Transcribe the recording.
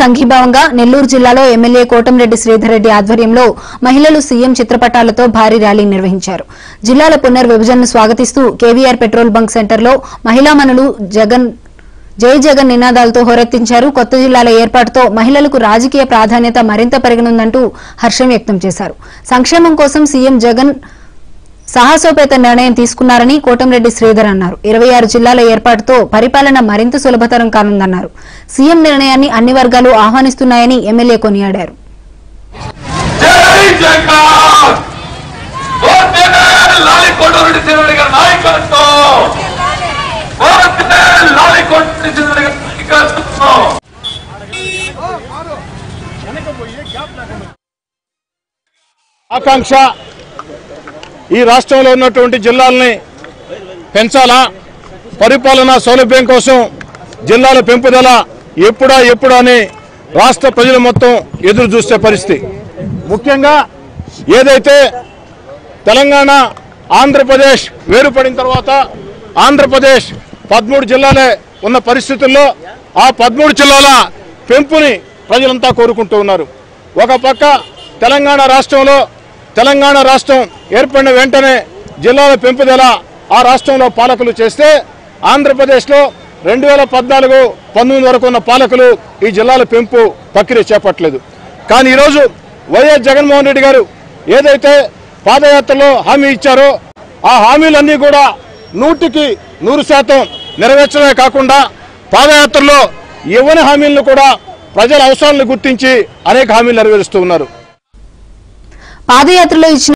సంఘీభావంగా నెల్లూరు జిల్లాలో ఎమ్మెల్యే కోటంరెడ్డి శ్రీధర్ రెడ్డి ఆధ్వర్యంలో మహిళలు సీఎం చిత్రపటాలతో భారీ ర్యాలీ నిర్వహించారు జిల్లాల పునర్విభజనను స్వాగతిస్తూ కేవీఆర్ పెట్రోల్ బంక్ సెంటర్లో మహిళామణులు జగన్ జై జగన్ నినాదాలతో హోరెత్తించారు కొత్త జిల్లాల ఏర్పాటుతో మహిళలకు రాజకీయ ప్రాధాన్యత మరింత పెరగనుందంటూ హర్షం వ్యక్తం చేశారు సంక్షేమం కోసం సీఎం జగన్ సాహసోపేత నిర్ణయం తీసుకున్నారని కోటంరెడ్డి శ్రీధర్ అన్నారు ఇరవై ఆరు జిల్లాల ఏర్పాటుతో పరిపాలన మరింత సులభతరం కానుందన్నారు సీఎం నిర్ణయాన్ని అన్ని వర్గాలు ఆహ్వానిస్తున్నాయని ఎమ్మెల్యే కొనియాడారు జై జగన్ ఓటే లాలి కోటరెడ్డి శ్రీరెడ్డి గారి నాయకత్వం ఓటే లాలి కోటరెడ్డి శ్రీరెడ్డి గారి నాయకత్వం ఆకాంక్ష ఈ రాష్ట్రంలో ఉన్నటువంటి జిల్లాలని పెంచాలా పరిపాలనా సౌలభ్యం కోసం జిల్లాల పెంపుదల ఎప్పుడా ఎప్పుడా అని రాష్ట్ర ప్రజలు మొత్తం ఎదురు చూసే పరిస్థితి ముఖ్యంగా ఏదైతే తెలంగాణ ఆంధ్రప్రదేశ్ వేరుపడిన తర్వాత ఆంధ్రప్రదేశ్ పదమూడు జిల్లాలే ఉన్న పరిస్థితుల్లో ఆ పదమూడు జిల్లాల పెంపుని ప్రజలంతా కోరుకుంటూ ఉన్నారు ఒక పక్క తెలంగాణ రాష్ట్రంలో తెలంగాణ రాష్ట్రం ఏర్పడిన వెంటనే జిల్లాల పెంపుదల ఆ రాష్ట్రంలో పాలకులు చేస్తే ఆంధ్రప్రదేశ్లో రెండు వేల పద్నాలుగు పంతొమ్మిది వరకు ఉన్న పాలకులు ఈ జిల్లాల పెంపు ప్రక్రియ చేపట్టలేదు కానీ ఈరోజు వైఎస్ జగన్మోహన్ రెడ్డి గారు ఏదైతే పాదయాత్రలో హామీ ఇచ్చారో ఆ హామీలన్నీ కూడా నూటికి నూరు శాతం నెరవేర్చడమే కాకుండా పాదయాత్రలో ఇవ్వని హామీలను కూడా ప్రజల అవసరాలను గుర్తించి అనేక హామీలు నెరవేరుస్తూ ఉన్నారు పాదయాత్రలో ఇచ్చిన